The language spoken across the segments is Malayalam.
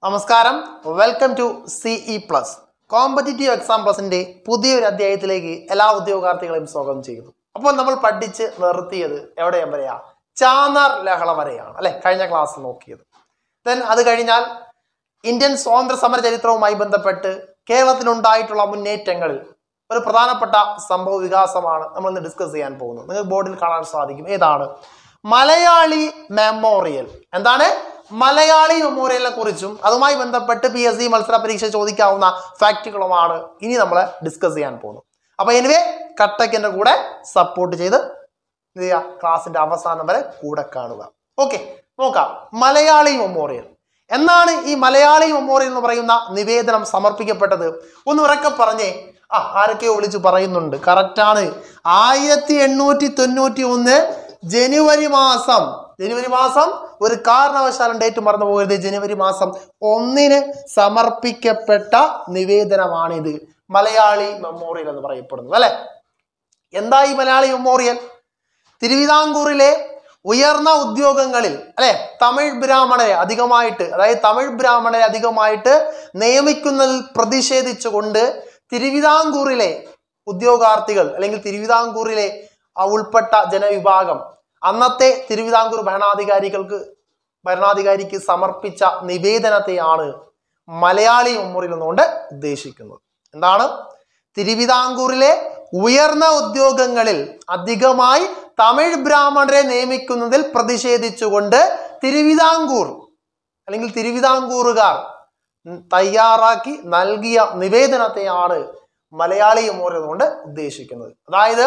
നമസ്കാരം welcome to CE plus competitive exam പ്ലസിന്റെ പുതിയൊരു അധ്യായത്തിലേക്ക് എല്ലാ ഉദ്യോഗാർത്ഥികളെയും സ്വാഗതം ചെയ്യുന്നു അപ്പോൾ നമ്മൾ പഠിച്ച് നിർത്തിയത് എവിടെയും വരെയാ ചാന്നാർ ലഹള വരെയാണ് അല്ലെ കഴിഞ്ഞ ക്ലാസ് നോക്കിയത് ദെൻ അത് കഴിഞ്ഞാൽ ഇന്ത്യൻ സ്വാതന്ത്ര്യ സമര ചരിത്രവുമായി ബന്ധപ്പെട്ട് കേരളത്തിലുണ്ടായിട്ടുള്ള മുന്നേറ്റങ്ങളിൽ ഒരു പ്രധാനപ്പെട്ട സംഭവ വികാസമാണ് നമ്മൾ ഇന്ന് ഡിസ്കസ് ചെയ്യാൻ പോകുന്നത് നിങ്ങൾക്ക് ബോർഡിൽ കാണാൻ സാധിക്കും ഏതാണ് മലയാളി മെമ്മോറിയൽ എന്താണ് മലയാളി മെമ്മോറിയലിനെ കുറിച്ചും അതുമായി ബന്ധപ്പെട്ട് പി എസ് സി മത്സര പരീക്ഷ ചോദിക്കാവുന്ന ഫാക്റ്റുകളുമാണ് ഇനി നമ്മൾ ഡിസ്കസ് ചെയ്യാൻ പോകുന്നത് അപ്പൊ എനിവേ കട്ടക്കിന്റെ കൂടെ സപ്പോർട്ട് ചെയ്ത് എന്ത് ചെയ്യുക ക്ലാസിന്റെ അവസാനം വരെ കൂടെ കാണുക ഓക്കെ നോക്കാം മലയാളി മെമ്മോറിയൽ എന്നാണ് ഈ മലയാളി മെമ്മോറിയൽ എന്ന് പറയുന്ന നിവേദനം സമർപ്പിക്കപ്പെട്ടത് ഒന്ന് ഉറക്കെ പറഞ്ഞേ ആ ആരൊക്കെയോ വിളിച്ച് പറയുന്നുണ്ട് കറക്റ്റാണ് ആയിരത്തി എണ്ണൂറ്റി തൊണ്ണൂറ്റി ഒന്ന് ജനുവരി മാസം ജനുവരി മാസം ഒരു കാരണവശാലും ഡേറ്റ് മറന്നു പോകരുത് ജനുവരി മാസം ഒന്നിന് സമർപ്പിക്കപ്പെട്ട നിവേദനമാണിത് മലയാളി മെമ്മോറിയൽ എന്ന് പറയപ്പെടുന്നത് അല്ലെ എന്താ ഈ മലയാളി മെമ്മോറിയൽ തിരുവിതാംകൂറിലെ ഉയർന്ന ഉദ്യോഗങ്ങളിൽ അല്ലെ തമിഴ് ബ്രാഹ്മണരെ അധികമായിട്ട് അതായത് തമിഴ് ബ്രാഹ്മണരെ അധികമായിട്ട് നിയമിക്കുന്നതിൽ പ്രതിഷേധിച്ചുകൊണ്ട് തിരുവിതാംകൂറിലെ ഉദ്യോഗാർത്ഥികൾ അല്ലെങ്കിൽ തിരുവിതാംകൂറിലെ ആ ഉൾപ്പെട്ട ജനവിഭാഗം അന്നത്തെ തിരുവിതാംകൂർ ഭരണാധികാരികൾക്ക് ഭരണാധികാരിക്ക് സമർപ്പിച്ച നിവേദനത്തെയാണ് മലയാളി മെമ്മോറിയൽ എന്നുകൊണ്ട് ഉദ്ദേശിക്കുന്നത് എന്താണ് തിരുവിതാംകൂറിലെ ഉയർന്ന ഉദ്യോഗങ്ങളിൽ അധികമായി തമിഴ് ബ്രാഹ്മണരെ നിയമിക്കുന്നതിൽ പ്രതിഷേധിച്ചുകൊണ്ട് തിരുവിതാംകൂർ അല്ലെങ്കിൽ തിരുവിതാംകൂറുകാർ തയ്യാറാക്കി നൽകിയ നിവേദനത്തെയാണ് മലയാളി മെമ്മോറിയൽ കൊണ്ട് ഉദ്ദേശിക്കുന്നത് അതായത്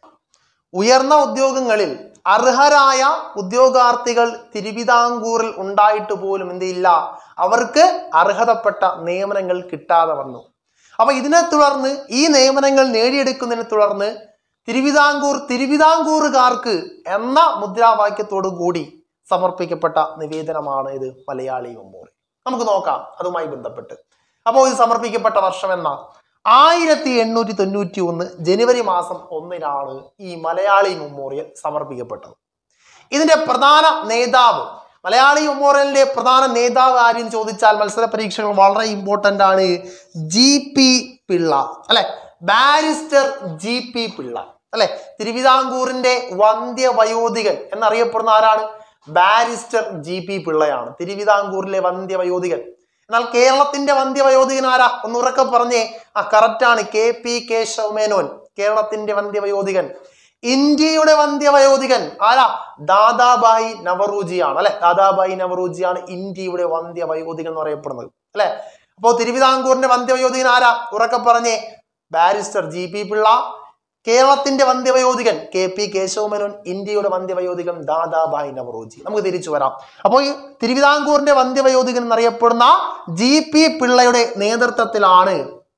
ഉയർന്ന ഉദ്യോഗങ്ങളിൽ അർഹരായ ഉദ്യോഗാർത്ഥികൾ തിരുവിതാംകൂറിൽ ഉണ്ടായിട്ട് പോലും എന്തില്ല അവർക്ക് അർഹതപ്പെട്ട നിയമനങ്ങൾ കിട്ടാതെ വന്നു അപ്പൊ ഇതിനെ തുടർന്ന് ഈ നിയമനങ്ങൾ നേടിയെടുക്കുന്നതിനെ തുടർന്ന് തിരുവിതാംകൂർ തിരുവിതാംകൂറുകാർക്ക് എന്ന മുദ്രാവാക്യത്തോടു കൂടി സമർപ്പിക്കപ്പെട്ട നിവേദനമാണ് ഇത് മലയാളി മെമ്മോറിയൽ നമുക്ക് നോക്കാം അതുമായി ബന്ധപ്പെട്ട് അപ്പോൾ ഇത് സമർപ്പിക്കപ്പെട്ട വർഷം എന്ന ആയിരത്തി എണ്ണൂറ്റി തൊണ്ണൂറ്റി ഒന്ന് ജനുവരി മാസം ഒന്നിനാണ് ഈ മലയാളി മെമ്മോറിയൽ സമർപ്പിക്കപ്പെട്ടത് ഇതിന്റെ പ്രധാന നേതാവ് മലയാളി മെമ്മോറിയലിന്റെ പ്രധാന നേതാവ് ആരെന്ന് ചോദിച്ചാൽ മത്സര പരീക്ഷകൾ വളരെ ഇമ്പോർട്ടൻ്റ് ആണ് ജി പി പിള്ള അല്ലെ ബാരിസ്റ്റർ ജി പി പിള്ള അല്ലെ തിരുവിതാംകൂറിന്റെ വന്ധ്യ വയോധികൻ എന്നറിയപ്പെടുന്ന ആരാണ് ബാരിസ്റ്റർ ജി പി പിള്ളയാണ് തിരുവിതാംകൂറിലെ വന്ധ്യ വയോധികൻ എന്നാൽ കേരളത്തിന്റെ വന്ധ്യവയോധികൻ ആരാ ഒന്ന് ഉറക്കെ പറഞ്ഞേ ആ കറക്റ്റ് ആണ് കെ പി കേശവ മേനോൻ കേരളത്തിന്റെ വന്ധ്യവയോധികൻ ഇന്ത്യയുടെ വന്ധ്യവയോധികൻ ആരാ ദാദാബായി നവറൂജിയാണ് അല്ലെ ദാദാബായി നവറൂജിയാണ് ഇന്ത്യയുടെ വന്ധ്യവയോധികൻ എന്ന് പറയപ്പെടുന്നത് അല്ലെ അപ്പോ തിരുവിതാംകൂറിന്റെ വന്ധ്യവയോധികൻ ആരാ ഉറക്കെ പറഞ്ഞേ ബാരിസ്റ്റർ ജി പി പിള്ള കേരളത്തിന്റെ വന്ധ്യവയോധികൻ കെ പി കേശവമേനോൻ ഇന്ത്യയുടെ വന്ധ്യവയോധികൻ ദാദാബായി നവറോജി നമുക്ക് തിരിച്ചു വരാം അപ്പോൾ ഈ തിരുവിതാംകൂറിന്റെ വന്ധ്യവയോധികൻ എന്നറിയപ്പെടുന്ന ജി പി പിള്ളയുടെ നേതൃത്വത്തിലാണ്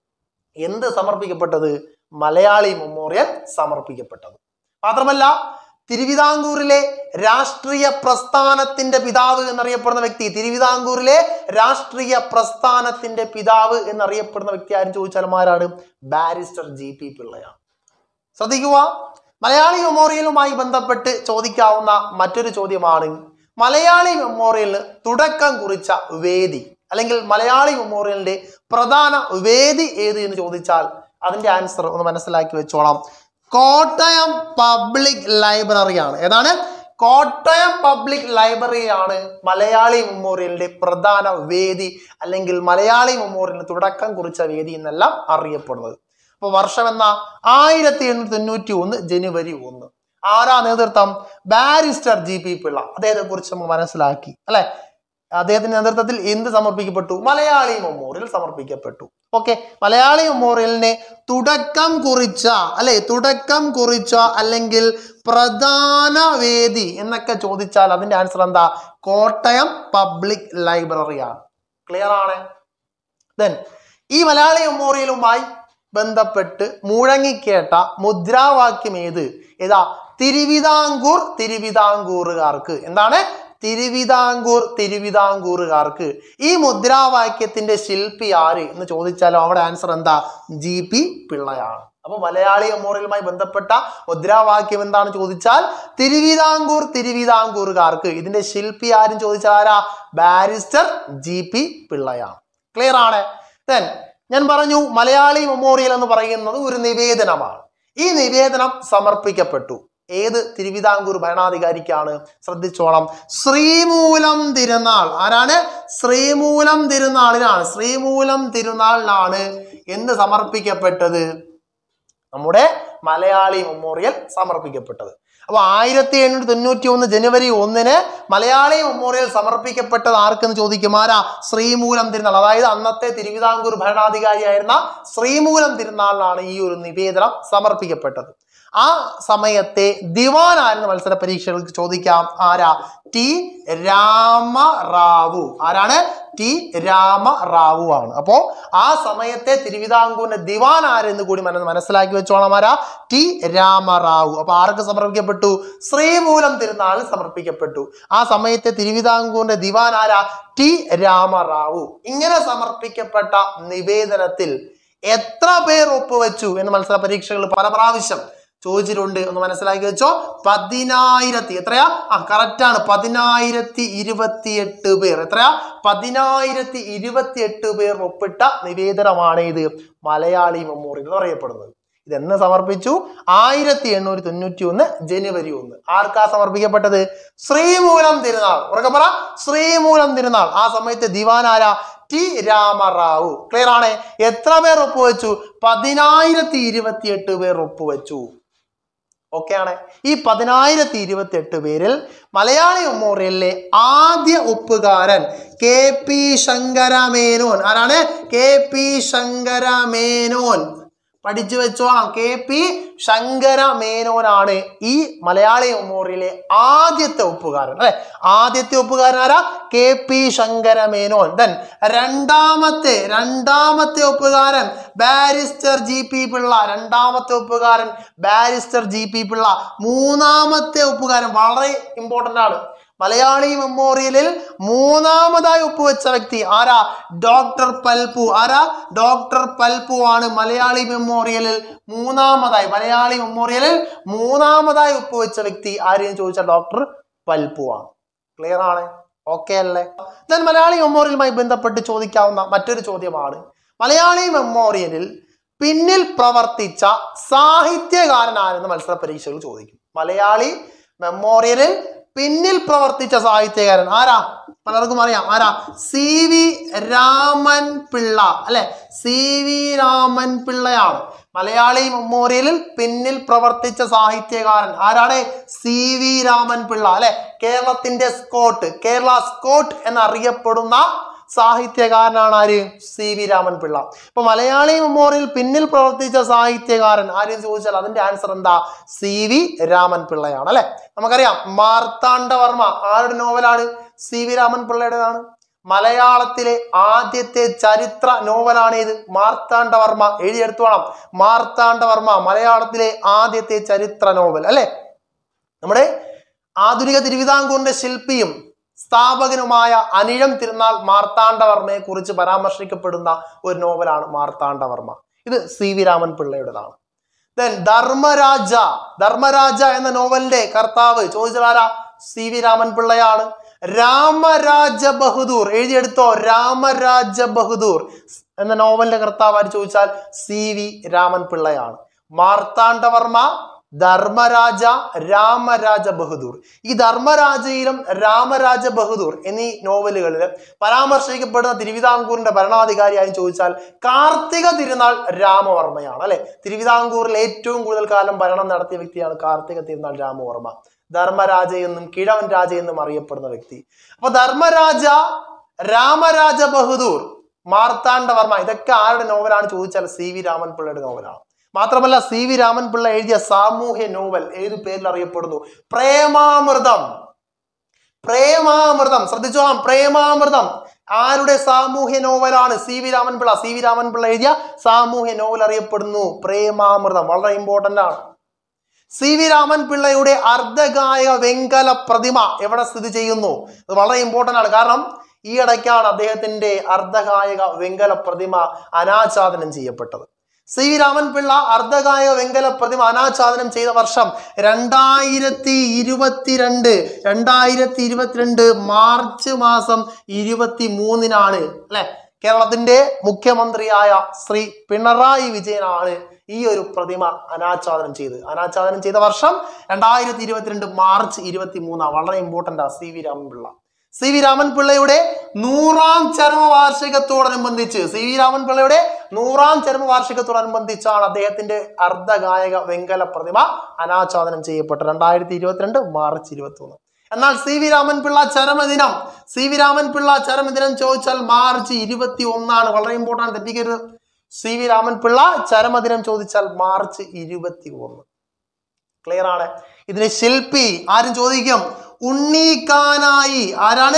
എന്ത് സമർപ്പിക്കപ്പെട്ടത് മലയാളി മെമ്മോറിയൽ സമർപ്പിക്കപ്പെട്ടത് മാത്രമല്ല തിരുവിതാംകൂറിലെ രാഷ്ട്രീയ പ്രസ്ഥാനത്തിന്റെ പിതാവ് എന്നറിയപ്പെടുന്ന വ്യക്തി തിരുവിതാംകൂറിലെ രാഷ്ട്രീയ പ്രസ്ഥാനത്തിന്റെ പിതാവ് എന്നറിയപ്പെടുന്ന വ്യക്തി ആരും ചോദിച്ചാലും ആരാണ് ബാരിസ്റ്റർ ജി പി പിള്ളയാണ് ശ്രദ്ധിക്കുക മലയാളി മെമ്മോറിയലുമായി ബന്ധപ്പെട്ട് ചോദിക്കാവുന്ന മറ്റൊരു ചോദ്യമാണ് മലയാളി മെമ്മോറിയലിന് തുടക്കം കുറിച്ച വേദി അല്ലെങ്കിൽ മലയാളി മെമ്മോറിയലിന്റെ പ്രധാന വേദി ഏത് എന്ന് ചോദിച്ചാൽ അതിന്റെ ആൻസർ ഒന്ന് മനസ്സിലാക്കി വെച്ചോളാം കോട്ടയം പബ്ലിക് ലൈബ്രറിയാണ് ഏതാണ് കോട്ടയം പബ്ലിക് ലൈബ്രറിയാണ് മലയാളി മെമ്മോറിയലിന്റെ പ്രധാന വേദി അല്ലെങ്കിൽ മലയാളി മെമ്മോറിയലിന് തുടക്കം കുറിച്ച വേദി എന്നെല്ലാം അറിയപ്പെടുന്നത് അപ്പൊ വർഷം എന്ന ആയിരത്തി എണ്ണൂറ്റി തൊണ്ണൂറ്റി ഒന്ന് ജനുവരി ഒന്ന് ആരാ നേതൃത്വം ബാരിസ്റ്റർ ജി പി പിള്ള അദ്ദേഹത്തെ കുറിച്ച് നമ്മൾ മനസ്സിലാക്കി അല്ലെ അദ്ദേഹത്തിന്റെ നേതൃത്വത്തിൽ എന്ത് സമർപ്പിക്കപ്പെട്ടു മലയാളി മെമ്മോറിയൽ സമർപ്പിക്കപ്പെട്ടു ഓക്കെ മലയാളി മെമ്മോറിയലിനെ തുടക്കം കുറിച്ച അല്ലെ തുടക്കം കുറിച്ച അല്ലെങ്കിൽ പ്രധാന വേദി എന്നൊക്കെ ചോദിച്ചാൽ അതിന്റെ ആൻസർ എന്താ കോട്ടയം പബ്ലിക് ലൈബ്രറിയാണ് ക്ലിയർ ആണ് ദെൻ ഈ മലയാളി മെമ്മോറിയലുമായി ബന്ധപ്പെട്ട് മുഴങ്ങിക്കേട്ട മുദ്രാവാക്യം ഏത് ഏതാ തിരുവിതാംകൂർ തിരുവിതാംകൂറുകാർക്ക് എന്താണ് തിരുവിതാംകൂർ തിരുവിതാംകൂറുകാർക്ക് ഈ മുദ്രാവാക്യത്തിന്റെ ശില്പി ആര് എന്ന് ചോദിച്ചാലോ അവിടെ ആൻസർ എന്താ ജി പി പിള്ളയാണ് അപ്പൊ മലയാളി മെമ്മോറിയലുമായി ബന്ധപ്പെട്ട മുദ്രാവാക്യം എന്താണ് ചോദിച്ചാൽ തിരുവിതാംകൂർ തിരുവിതാംകൂറുകാർക്ക് ഇതിന്റെ ശില്പി ആരും ചോദിച്ചാൽ ആരാ ബാരിസ്റ്റർ ജി പി പിള്ളയാണ് ക്ലിയർ ആണ് ദെൻ ഞാൻ പറഞ്ഞു മലയാളി മെമ്മോറിയൽ എന്ന് പറയുന്നത് ഒരു നിവേദനമാണ് ഈ നിവേദനം സമർപ്പിക്കപ്പെട്ടു ഏത് തിരുവിതാംകൂർ ഭരണാധികാരിക്കാണ് ശ്രദ്ധിച്ചോണം ശ്രീമൂലം തിരുനാൾ ആരാണ് ശ്രീമൂലം തിരുനാളിനാണ് ശ്രീമൂലം തിരുനാളിനാണ് എന്ത് സമർപ്പിക്കപ്പെട്ടത് നമ്മുടെ മലയാളി മെമ്മോറിയൽ സമർപ്പിക്കപ്പെട്ടത് അപ്പൊ ആയിരത്തി എണ്ണൂറ്റി തൊണ്ണൂറ്റി ഒന്ന് ജനുവരി ഒന്നിന് മലയാളി മെമ്മോറിയൽ സമർപ്പിക്കപ്പെട്ടത് ആർക്കെന്ന് ചോദിക്കും ആരാ ശ്രീമൂലം തിരുനാൾ അതായത് അന്നത്തെ തിരുവിതാംകൂർ ഭരണാധികാരിയായിരുന്ന ശ്രീമൂലം തിരുനാളിലാണ് ഈ ഒരു നിവേദനം സമർപ്പിക്കപ്പെട്ടത് ആ സമയത്തെ ദിവാൻ ആരെന്ന് മത്സര പരീക്ഷകൾക്ക് ചോദിക്കാം ആരാ ടി രാമറാവു ആരാണ് ടി രാമറാവു ആണ് അപ്പോ ആ സമയത്തെ തിരുവിതാംകൂറിന്റെ ദിവാൻ ആരെന്ന് കൂടി മന- മനസ്സിലാക്കി വെച്ചോണം ആരാ ടി രാമറാവു അപ്പൊ ആർക്ക് സമർപ്പിക്കപ്പെട്ടു ശ്രീമൂലം തിരുനാളിൽ സമർപ്പിക്കപ്പെട്ടു ആ സമയത്തെ തിരുവിതാംകൂറിന്റെ ദിവാൻ ആരാ ടി രാമറാവു ഇങ്ങനെ സമർപ്പിക്കപ്പെട്ട നിവേദനത്തിൽ എത്ര പേർ ഒപ്പുവെച്ചു എന്ന് മത്സര പരീക്ഷകൾ പല പ്രാവശ്യം ചോദിച്ചിട്ടുണ്ട് ഒന്ന് മനസ്സിലാക്കി വെച്ചോ പതിനായിരത്തി എത്രയാ ആ കറക്റ്റ് ആണ് പതിനായിരത്തി ഇരുപത്തിയെട്ട് പേർ എത്രയാ പതിനായിരത്തി ഇരുപത്തിയെട്ട് പേർ ഒപ്പിട്ട നിവേദനമാണ് ഇത് മലയാളി മെമ്മോറിയൽ എന്ന് അറിയപ്പെടുന്നത് ഇതെന്ന് സമർപ്പിച്ചു ആയിരത്തി എണ്ണൂറ്റി തൊണ്ണൂറ്റി ഒന്ന് ജനുവരി ഒന്ന് ആർക്കാ സമർപ്പിക്കപ്പെട്ടത് ശ്രീമൂലം തിരുനാൾ ഉറക്കെ പറ ശ്രീമൂലം തിരുനാൾ ആ സമയത്ത് ദിവാനാര ടി രാമറാവു ക്ലിയർ ആണ് എത്ര പേർ ഒപ്പുവെച്ചു പതിനായിരത്തി ഇരുപത്തിയെട്ട് പേർ ഒപ്പുവെച്ചു ഓക്കെ ആണ് ഈ പതിനായിരത്തി ഇരുപത്തി എട്ട് പേരിൽ മലയാളി മെമ്മോറിയലിലെ ആദ്യ ഒപ്പുകാരൻ കെ പി ശങ്കരമേനോൻ ആരാണ് കെ പി ശങ്കരമേനോൻ പഠിച്ചു വെച്ചോളാം കെ പി ശങ്കര മേനോനാണ് ഈ മലയാളി മെമ്മോറിയലിലെ ആദ്യത്തെ ഒപ്പുകാരൻ അല്ലെ ആദ്യത്തെ ഒപ്പുകാരൻ ആരാ K P Sankara Menon then രണ്ടാമത്തെ രണ്ടാമത്തെ ഒപ്പുകാരൻ ബാരിസ്റ്റർ ജി പി പിള്ള രണ്ടാമത്തെ ഒപ്പുകാരൻ ബാരിസ്റ്റർ ജി പി പിള്ള മൂന്നാമത്തെ ഒപ്പുകാരൻ വളരെ ഇമ്പോർട്ടന്റ് ആണ് മലയാളി മെമ്മോറിയലിൽ മൂന്നാമതായി ഒപ്പുവെച്ച വ്യക്തി ആരാ ഡോക്ടർ പൽപു ആരാ ഡോക്ടർ പൽപു ആണ് മലയാളി മെമ്മോറിയലിൽ മൂന്നാമതായി മലയാളി മെമ്മോറിയലിൽ മൂന്നാമതായി ഒപ്പുവെച്ച വ്യക്തി ആരെയും ചോദിച്ചാൽ ഡോക്ടർ പൽപു ആണ് ക്ലിയർ ആണ് ഓക്കെ അല്ലേ ദെൻ മലയാളി മെമ്മോറിയലുമായി ബന്ധപ്പെട്ട് ചോദിക്കാവുന്ന മറ്റൊരു ചോദ്യമാണ് മലയാളി മെമ്മോറിയലിൽ പിന്നിൽ പ്രവർത്തിച്ച സാഹിത്യകാരനാരെന്ന് മത്സര പരീക്ഷകൾ ചോദിക്കും മലയാളി മെമ്മോറിയലിൽ പിന്നിൽ പ്രവർത്തിച്ച സാഹിത്യകാരൻ ആരാ പലർക്കും അറിയാം ആരാ സി വി രാമൻ പിള്ള അല്ലെ സി വി രാമൻ പിള്ളയാണ് മലയാളി മെമ്മോറിയലിൽ പിന്നിൽ പ്രവർത്തിച്ച സാഹിത്യകാരൻ ആരാണ് സി വി രാമൻ പിള്ള അല്ലെ കേരളത്തിന്റെ സ്കോട്ട് കേരള സ്കോട്ട് എന്നറിയപ്പെടുന്ന സാഹിത്യകാരനാണ് ആര് സി വി രാമൻ പിള്ള ഇപ്പൊ മലയാളി മെമ്മോറിയൽ പിന്നിൽ പ്രവർത്തിച്ച സാഹിത്യകാരൻ ആരെയും ചോദിച്ചാൽ അതിന്റെ ആൻസർ എന്താ സി വി രാമൻ പിള്ളയാണ് അല്ലെ നമുക്കറിയാം മാർത്താണ്ഡവർമ്മ ആരുടെ നോവലാണ് സി വി രാമൻ പിള്ളയുടേതാണ് മലയാളത്തിലെ ആദ്യത്തെ ചരിത്ര നോവലാണ് ഇത് മാർത്താണ്ഡവർമ്മ എഴുതിയെടുത്തോളാം മാർത്താണ്ഡവർമ്മ മലയാളത്തിലെ ആദ്യത്തെ ചരിത്ര നോവൽ അല്ലെ നമ്മുടെ ആധുനിക തിരുവിതാംകൂറിന്റെ ശില്പിയും സ്ഥാപകനുമായ അനിഴം തിരുനാൾ മാർത്താണ്ഡവർമ്മയെ കുറിച്ച് പരാമർശിക്കപ്പെടുന്ന ഒരു നോവലാണ് മാർത്താണ്ഡവർമ്മ ഇത് സി വി രാമൻ പിള്ളയുടേതാണ് ദെൻ ധർമ്മരാജ ധർമ്മരാജ എന്ന നോവലിന്റെ കർത്താവ് ചോദിച്ചാരാ സി വി രാമൻ പിള്ളയാണ് രാമരാജ ബഹദൂർ എഴുതിയെടുത്തോ രാമരാജ ബഹദൂർ എന്ന നോവലിന്റെ കർത്താവ് ആര് ചോദിച്ചാൽ സി വി രാമൻ പിള്ളയാണ് മാർത്താണ്ഡവർമ്മ ധർമ്മരാജ രാമരാജ ബഹദൂർ ഈ ധർമ്മരാജയിലും രാമരാജ ബഹദൂർ എന്നീ നോവലുകളിൽ പരാമർശിക്കപ്പെടുന്ന തിരുവിതാംകൂറിന്റെ ഭരണാധികാരിയായി ചോദിച്ചാൽ കാർത്തിക തിരുനാൾ രാമവർമ്മയാണ് അല്ലെ തിരുവിതാംകൂറിൽ ഏറ്റവും കൂടുതൽ കാലം ഭരണം നടത്തിയ വ്യക്തിയാണ് കാർത്തിക തിരുനാൾ രാമവർമ്മ ധർമ്മരാജ എന്നും കിഴവൻ രാജ എന്നും അറിയപ്പെടുന്ന വ്യക്തി അപ്പൊ ധർമ്മരാജ രാമരാജ ബഹദൂർ മാർത്താണ്ഡവർമ്മ ഇതൊക്കെ ആരുടെ നോവലാണ് ചോദിച്ചാൽ സി വി രാമൻ പിള്ളയുടെ നോവലാണ് മാത്രമല്ല സി വി രാമൻ പിള്ള എഴുതിയ സാമൂഹ്യ നോവൽ ഏത് പേരിൽ അറിയപ്പെടുന്നു പ്രേമാമൃതം പ്രേമാമൃതം ശ്രദ്ധിച്ചോളാം പ്രേമാമൃതം ആരുടെ സാമൂഹ്യ നോവലാണ് C V Ramanpillai C V Ramanpillai എഴുതിയ സാമൂഹ്യ നോവൽ അറിയപ്പെടുന്നു പ്രേമാമൃതം വളരെ ഇമ്പോർട്ടന്റ് ആണ് സി വി രാമൻപിള്ളയുടെ അർദ്ധഗായക വെങ്കല പ്രതിമ എവിടെ സ്ഥിതി ചെയ്യുന്നു ഇത് വളരെ ഇമ്പോർട്ടന്റ് ആണ് കാരണം ഈ ഇടയ്ക്കാണ് അദ്ദേഹത്തിന്റെ അർദ്ധഗായക വെങ്കല പ്രതിമ അനാച്ഛാദനം ചെയ്യപ്പെട്ടത് സി വി രാമൻപിള്ള അർദ്ധകായ വെങ്കല പ്രതിമ അനാച്ഛാദനം ചെയ്ത വർഷം രണ്ടായിരത്തി ഇരുപത്തിരണ്ട് രണ്ടായിരത്തി ഇരുപത്തിരണ്ട് മാർച്ച് മാസം ഇരുപത്തി മൂന്നിനാണ് അല്ലെ കേരളത്തിന്റെ മുഖ്യമന്ത്രിയായ ശ്രീ പിണറായി വിജയനാണ് ഈ ഒരു പ്രതിമ അനാച്ഛാദനം ചെയ്ത് അനാച്ഛാദനം ചെയ്ത വർഷം രണ്ടായിരത്തി ഇരുപത്തിരണ്ട് മാർച്ച് ഇരുപത്തി മൂന്നാണ് വളരെ ഇമ്പോർട്ടൻ്റ് ആ C V Ramanpillai C V രാമൻപിള്ളയുടെ നൂറാം ചരമവാർഷികത്തോടനുബന്ധിച്ച് സി വി രാമൻപിള്ളയുടെ നൂറാം ചരമവാർഷികത്തോടനുബന്ധിച്ചാണ് അദ്ദേഹത്തിന്റെ അർദ്ധഗായക വെങ്കല പ്രതിമ അനാച്ഛാദനം ചെയ്യപ്പെട്ടത് രണ്ടായിരത്തി ഇരുപത്തിരണ്ട് മാർച്ച് ഇരുപത്തി ഒന്ന് എന്നാൽ സി വി രാമൻപിള്ള ചരമദിനം സി വി രാമൻപിള്ള ചരമദിനം ചോദിച്ചാൽ മാർച്ച് ഇരുപത്തി ഒന്നാണ് വളരെ ഇമ്പോർട്ടൻ്റ് തെറ്റിക്കരുത് സി വി രാമൻപിള്ള ചരമദിനം ചോദിച്ചാൽ മാർച്ച് ഇരുപത്തി ഒന്ന് ക്ലിയർ ആണ് ഇതിന് ശില്പി ആരും ചോദിക്കും ഉണ്ണീക്കാനായി ആരാണ്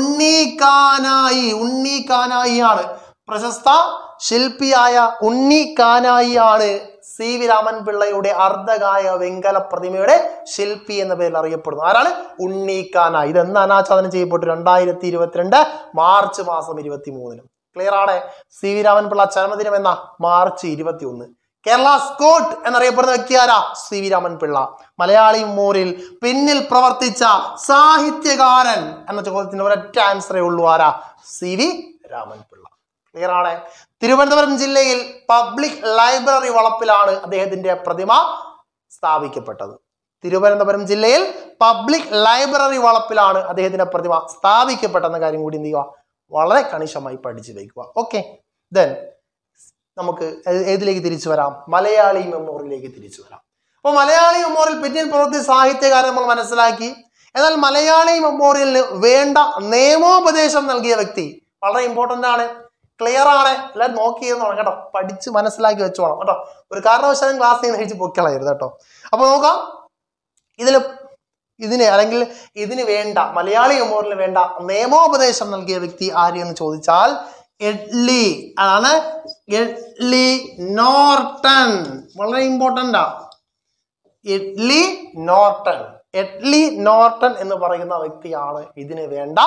ഉണ്ണീക്കാനായി ഉണ്ണീക്കാനായി ആണ് പ്രശസ്ത ശില്പിയായ ഉണ്ണിക്കാനായി ആണ് സി വി രാമൻപിള്ളയുടെ അർദ്ധകായ വെങ്കല പ്രതിമയുടെ ശില്പി എന്ന പേരിൽ അറിയപ്പെടുന്നു ആരാണ് ഉണ്ണീക്കാനായി ഇത് എന്ന് അനാച്ഛാദനം ചെയ്യപ്പെട്ടു രണ്ടായിരത്തി ഇരുപത്തിരണ്ട് മാർച്ച് മാസം ഇരുപത്തി മൂന്നിനും ക്ലിയർ ആണ് സി വി രാമൻപിള്ള ചരമദിനം എന്ന മാർച്ച് ഇരുപത്തി ഒന്ന് കേരള സ്കോട്ട് എന്നറിയപ്പെടുന്ന വ്യക്തി ആരാ സി വി രാമൻപിള്ള മലയാളി മോറിൽ പിന്നിൽ പ്രവർത്തിച്ച സാഹിത്യകാരൻ എന്ന ചോദ്യത്തിന് ഒരൊറ്റ ആൻസറേ ഉള്ളൂ ആരാ സി വി രാമൻപിള്ള ക്ലിയർ ആണ് തിരുവനന്തപുരം ജില്ലയിൽ പബ്ലിക് ലൈബ്രറി വളപ്പിലാണ് അദ്ദേഹത്തിന്റെ പ്രതിമ സ്ഥാപിക്കപ്പെട്ടത് തിരുവനന്തപുരം ജില്ലയിൽ പബ്ലിക് ലൈബ്രറി വളപ്പിലാണ് അദ്ദേഹത്തിന്റെ പ്രതിമ സ്ഥാപിക്കപ്പെട്ടെന്ന കാര്യം കൂടി എന്ത് ചെയ്യുക വളരെ കണിശമായി പഠിച്ചു വയ്ക്കുക ഓക്കെ ദെൻ നമുക്ക് ഏ- ഏതിലേക്ക് തിരിച്ചു വരാം മലയാളി മെമ്മോറിയലിലേക്ക് തിരിച്ചു വരാം അപ്പോൾ മലയാളി മെമ്മോറിയൽ പിന്നിൽ പ്രവൃത്തി സാഹിത്യകാരൻ നമ്മൾ മനസ്സിലാക്കി എന്നാൽ മലയാളി മെമ്മോറിയലിന് വേണ്ട നിയമോപദേശം നൽകിയ വ്യക്തി വളരെ ഇമ്പോർട്ടൻ്റ് ആണ് ക്ലിയർ ആണ് എല്ലാവരും നോക്കി ചെയ്യുന്നതാണ് കേട്ടോ പഠിച്ച് മനസ്സിലാക്കി വെച്ചോണം കേട്ടോ ഒരു കാരണവശാലും ക്ലാസ് ചെയ്യുന്ന കഴിച്ച് പൊക്കളയരുത് കേട്ടോ അപ്പോൾ നോക്കാം ഇതിൽ ഇതിന് അല്ലെങ്കിൽ ഇതിന് വേണ്ട മലയാളി മെമ്മോറിയലിന് വേണ്ട നിയമോപദേശം നൽകിയ വ്യക്തി ആര് എന്ന് ചോദിച്ചാൽ എഡ്ലി അതാണ് എഡ്ലി നോർട്ടൺ വളരെ ഇമ്പോർട്ടൻ്റ് ആ എഡ്ലി നോർട്ടൺ എഡ്ലി നോർട്ടൺ എന്ന് പറയുന്ന വ്യക്തിയാണ് ഇതിന് വേണ്ട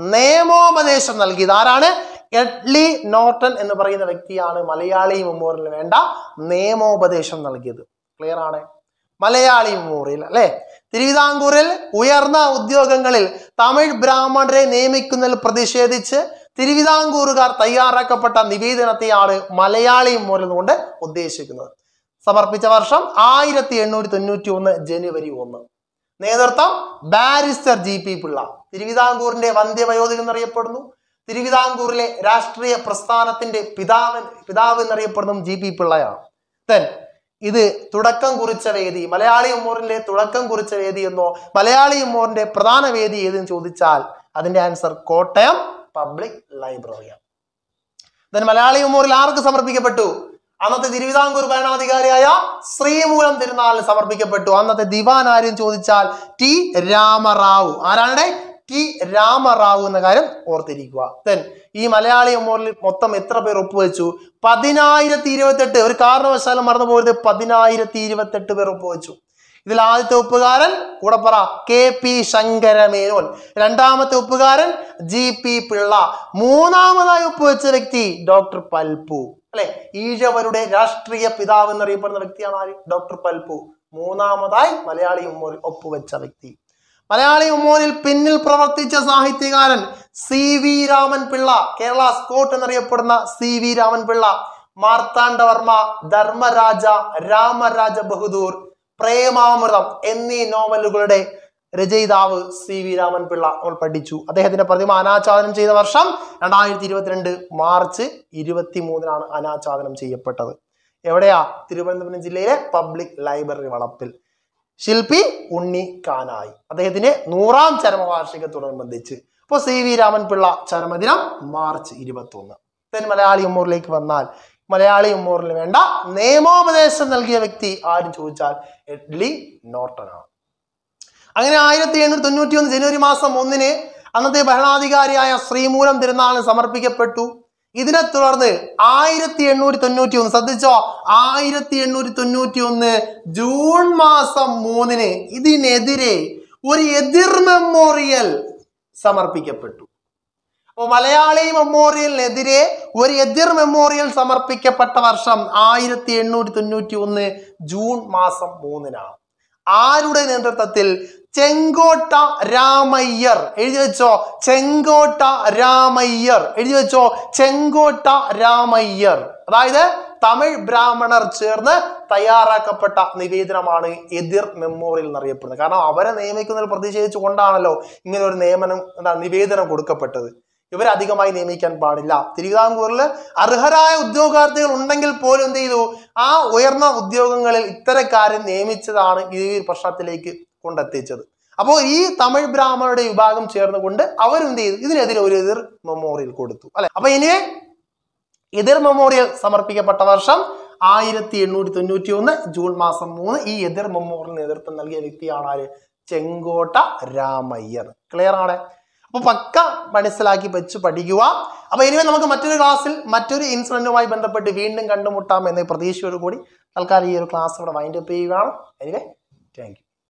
നിയമോപദേശം നൽകിയത് ആരാണ് എഡ്ലി നോർട്ടൺ എന്ന് പറയുന്ന വ്യക്തിയാണ് മലയാളി മെമ്മോറിയലിന് വേണ്ട നിയമോപദേശം നൽകിയത് ക്ലിയർ ആണ് മലയാളി മെമ്മോറിയൽ അല്ലെ തിരുവിതാംകൂറിൽ ഉയർന്ന ഉദ്യോഗങ്ങളിൽ തമിഴ് ബ്രാഹ്മണരെ നിയമിക്കുന്നതിൽ പ്രതിഷേധിച്ച് തിരുവിതാംകൂറുകാർ തയ്യാറാക്കപ്പെട്ട നിവേദനത്തെയാണ് മലയാളി മെമ്മോറിയൽ കൊണ്ട് ഉദ്ദേശിക്കുന്നത് സമർപ്പിച്ച വർഷം ആയിരത്തി എണ്ണൂറ്റി തൊണ്ണൂറ്റി ഒന്ന് ജനുവരി ഒന്ന് നേതൃത്വം ബാരിസ്റ്റർ ജി പി പിള്ള തിരുവിതാംകൂറിന്റെ വന്ധ്യവയോധികൻ എന്നറിയപ്പെടുന്നു തിരുവിതാംകൂറിലെ രാഷ്ട്രീയ പ്രസ്ഥാനത്തിന്റെ പിതാവൻ പിതാവ് എന്നറിയപ്പെടുന്നതും ജി പി പിള്ളയാണ് ദെൻ ഇത് തുടക്കം കുറിച്ച വേദി മലയാളി ഉമ്മോറിന്റെ തുടക്കം കുറിച്ച വേദി എന്നോ മലയാളി ഉമ്മോറിന്റെ പ്രധാന വേദി ഏതെന്ന് ചോദിച്ചാൽ അതിന്റെ ആൻസർ കോട്ടയം പബ്ലിക് ലൈബ്രറിയാണ് ദെൻ മലയാളി മെമ്മോറിയൽ ആർക്ക് സമർപ്പിക്കപ്പെട്ടു അന്നത്തെ തിരുവിതാംകൂർ ഭരണാധികാരിയായ ശ്രീമൂലം തിരുനാളിന് സമർപ്പിക്കപ്പെട്ടു അന്നത്തെ ദിവാൻ ആരും ചോദിച്ചാൽ ടി രാമറാവു ആരാണ് ടി രാമറാവു എന്ന കാര്യം ഓർത്തിരിക്കുക ദെൻ ഈ മലയാളി മെമ്മോറിയൽ മൊത്തം എത്ര പേർ ഒപ്പുവെച്ചു പതിനായിരത്തി ഇരുപത്തെട്ട് ഒരു കാരണവശാലും മറന്നു പോകരുത് പതിനായിരത്തി ഇരുപത്തെട്ട് പേർ ഒപ്പുവെച്ചു ഇതിൽ ആദ്യത്തെ ഒപ്പുകാരൻ കൂടെ പറ കെ പി ശങ്കരമേനോൻ രണ്ടാമത്തെ ഒപ്പുകാരൻ ജി പി പിള്ള മൂന്നാമതായി ഒപ്പുവെച്ച വ്യക്തി ഡോക്ടർ പൽപു അല്ലെ ഈഴവരുടെ രാഷ്ട്രീയ പിതാവ് എന്നറിയപ്പെടുന്ന വ്യക്തിയാണ് ആര് ഡോക്ടർ പൽപു മൂന്നാമതായി മലയാളി ഉമ്മോറിൽ ഒപ്പുവെച്ച വ്യക്തി മലയാളി ഉമ്മോനിൽ പിന്നിൽ പ്രവർത്തിച്ച സാഹിത്യകാരൻ C V Raman Pillai Kerala Scott എന്നറിയപ്പെടുന്ന സി വി രാമൻ പിള്ള മാർത്താണ്ഡവർമ്മ ധർമ്മരാജ രാമരാജ ബഹദൂർ പ്രേമാമൃതം എന്നീ നോവലുകളുടെ രചയിതാവ് സി വി രാമൻ പിള്ള നമ്മൾ പഠിച്ചു അദ്ദേഹത്തിന്റെ പ്രതിമ അനാച്ഛാദനം ചെയ്ത വർഷം രണ്ടായിരത്തി ഇരുപത്തിരണ്ട് മാർച്ച് ഇരുപത്തി മൂന്നിനാണ് അനാച്ഛാദനം ചെയ്യപ്പെട്ടത് എവിടെയാ തിരുവനന്തപുരം ജില്ലയിലെ പബ്ലിക് ലൈബ്രറി വളപ്പിൽ ശില്പി ഉണ്ണി കാനായി അദ്ദേഹത്തിന്റെ നൂറാം ചരമവാർഷികത്തോടനുബന്ധിച്ച് ഇപ്പോൾ സി വി രാമൻ പിള്ള ചരമദിനം മാർച്ച് ഇരുപത്തി ഒന്ന് then മലയാളി ഉമ്മൂറിലേക്ക് വന്നാൽ മലയാളി ഉമ്മൂറിന് വേണ്ട നിയമോപദേശം നൽകിയ വ്യക്തി ആരും ചോദിച്ചാൽ എഡ്ലി നോർട്ടൺ ആണ് അങ്ങനെ ആയിരത്തി എണ്ണൂറ്റി തൊണ്ണൂറ്റി ഒന്ന് ജനുവരി മാസം ഒന്നിന് അന്നത്തെ ഭരണാധികാരിയായ ശ്രീമൂലം തിരുനാളിന് സമർപ്പിക്കപ്പെട്ടു ഇതിനെ തുടർന്ന് ആയിരത്തി എണ്ണൂറ്റി തൊണ്ണൂറ്റി ഒന്ന് ശ്രദ്ധിച്ചോ ആയിരത്തി എണ്ണൂറ്റി തൊണ്ണൂറ്റി ഒന്ന് ജൂൺ മാസം മൂന്നിന് ഇതിനെതിരെ ഒരു എതിർ മെമ്മോറിയൽ സമർപ്പിക്കപ്പെട്ടു അപ്പോൾ മലയാളി മെമ്മോറിയലിനെതിരെ ഒരു എതിർ മെമ്മോറിയൽ സമർപ്പിക്കപ്പെട്ട വർഷം ആയിരത്തി എണ്ണൂറ്റി തൊണ്ണൂറ്റി ഒന്ന് ജൂൺ മാസം മൂന്നിനാണ് ആരുടെ നേതൃത്വത്തിൽ ചെങ്കോട്ട രാമയ്യർ എഴുതി വെച്ചോ ചെങ്കോട്ട രാമയ്യർ എഴുതി വെച്ചോ ചെങ്കോട്ട രാമയ്യർ അതായത് തമിഴ് ബ്രാഹ്മണർ ചേർന്ന് തയ്യാറാക്കപ്പെട്ട നിവേദനമാണ് എതിർ മെമ്മോറിയൽ എന്നറിയപ്പെടുന്നത് കാരണം അവരെ നിയമിക്കുന്നതിൽ പ്രതിഷേധിച്ചു കൊണ്ടാണല്ലോ ഇങ്ങനെ ഒരു നിയമനം എന്താ നിവേദനം കൊടുക്കപ്പെട്ടത് ഇവരെ അധികമായി നിയമിക്കാൻ പാടില്ല തിരുവിതാംകൂറിൽ അർഹരായ ഉദ്യോഗാർത്ഥികൾ ഉണ്ടെങ്കിൽ പോലും എന്ത് ചെയ്തു ആ ഉയർന്ന ഉദ്യോഗങ്ങളിൽ ഇത്തരക്കാരെ നിയമിച്ചതാണ് ഈ ഒരു പ്രശ്നത്തിലേക്ക് കൊണ്ടെത്തിച്ചത് അപ്പോൾ ഈ തമിഴ് ബ്രാഹ്മണരുടെ വിഭാഗം ചേർന്നുകൊണ്ട് അവരെന്ത് ചെയ്തു ഇതിനെതിരെ ഒരു എതിർ മെമ്മോറിയൽ കൊടുത്തു അല്ലെ അപ്പൊ ഇനി എതിർ മെമ്മോറിയൽ സമർപ്പിക്കപ്പെട്ട വർഷം ആയിരത്തി എണ്ണൂറ്റി തൊണ്ണൂറ്റി ഒന്ന് ജൂൺ മാസം മൂന്ന് ഈ എതിർ മെമ്മോറിയൽ നേതൃത്വം നൽകിയ വ്യക്തിയാണ് ആര് ചെങ്കോട്ട രാമയ്യർ ക്ലിയർ ആണ് അപ്പൊ പക്ക മനസ്സിലാക്കി വെച്ച് പഠിക്കുക അപ്പൊ ഇനിമേ നമുക്ക് മറ്റൊരു ക്ലാസ്സിൽ മറ്റൊരു ഇൻസിഡന്റുമായി ബന്ധപ്പെട്ട് വീണ്ടും കണ്ടുമുട്ടാം എന്ന പ്രതീക്ഷയോട് കൂടി തൽക്കാലം ഈ ഒരു ക്ലാസ് ഇവിടെ വൈൻഡ് അപ്പ് ചെയ്യുകയാണ് എനിവേ താങ്ക് യു